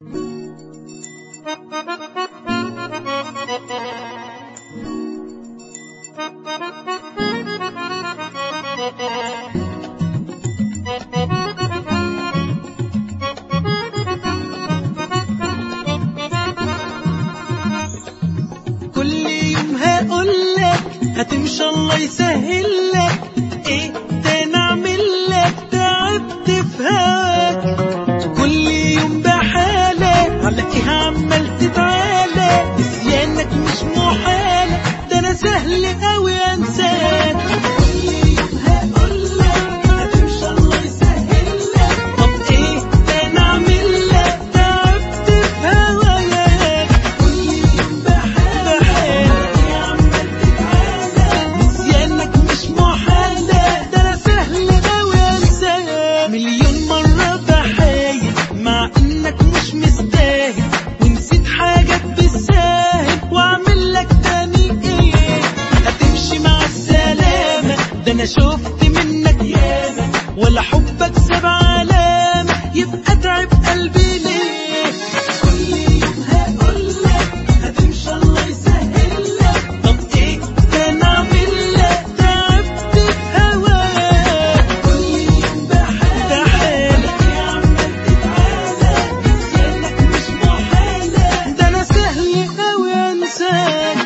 كل يوم هقولك هتمشي الله يسهل لك ايه ده نعمل لك تعبت في هواك كل يوم بحالة على ايه عمال تتعالى نسيانك مش محالة ده انا سهل اوي انساك كل يوم هقولك هتمشي الله يسهل لك طب ايه ده نعمل لك تعبت في هواك كل يوم بحالة عمال تتعالى نسيانك مش محالة ده انا سهل اوي انساك مليون مرة بحايل مع انك مش مستاهل ونسيت حاجات بالساهل واعمل لك تاني ايه هتمشي مع السلامة ده انا شفت منك ياما ولا حبك ساب علامة يبقى تعب قلبي ليه كل يوم هقولك هتمشي الله يسهل لك طب ايه ده نعمل لك تعبت في هواك كل يوم بحالك عمال تتعالى نسيانك مش محالة ده انا سهل اوي انساك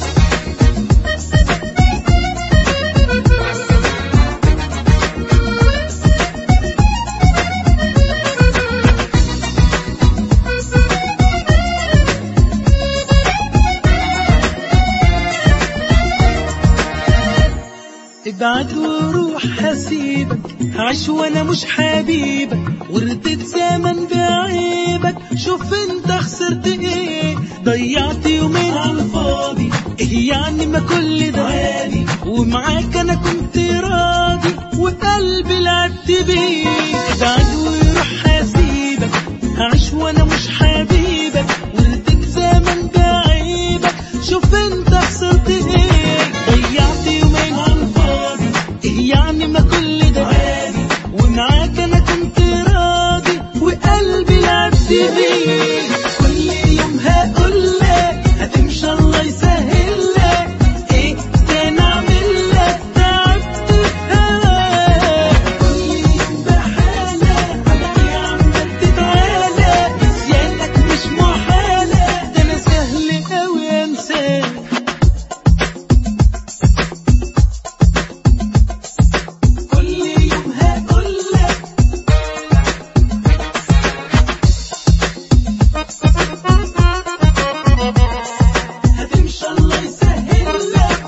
ابعد وروح هسيبك هعيش وانا مش حبيبك وردت زمن بعيبك شوف انت خسرت ايه ضيعت يومين على الفاضي ايه يعني ما كل ده عادي ومعاك انا كنت راضي وقلبي لعبت بيه ابعد وروح هسيبك هعيش وانا مش حبيبك وردت زمن بعيبك شوف انت خسرت ايه ضيعت يومين على الفاضي ايه يعني ما كل ده عادي ومعاك انا كنت راضي وقلبي لعبت بيه كل يوم هقولك هتمشي الله يسهل لك ايه ده نعمل لك تعبت في هواك كل يوم بحالة على ايه عمال تتعالى نسيانك مش محالة ده انا سهل اوي انساك كل يوم هقولك هتمشي الله يسهل لك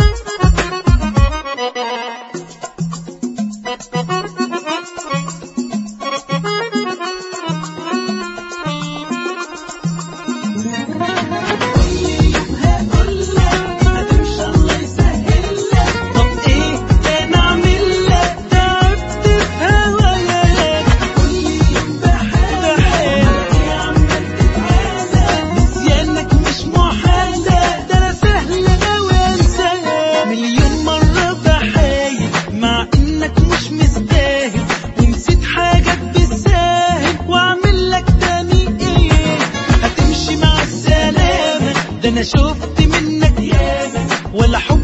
كل يوم هقولك هتمشي الله يسهل لك طب ايه ده نعمل لك تعبت في هواك كل يوم بحالك عمال تتعالى نسيانك مش محالة ده انا سهل اوي انساك مليون مرة بحايل مع انك مش مستاهل ونسيت حاجات بالساهل واعمل لك تاني ايه هتمشي مع السلامة ده انا شفت منك ياما ولا حب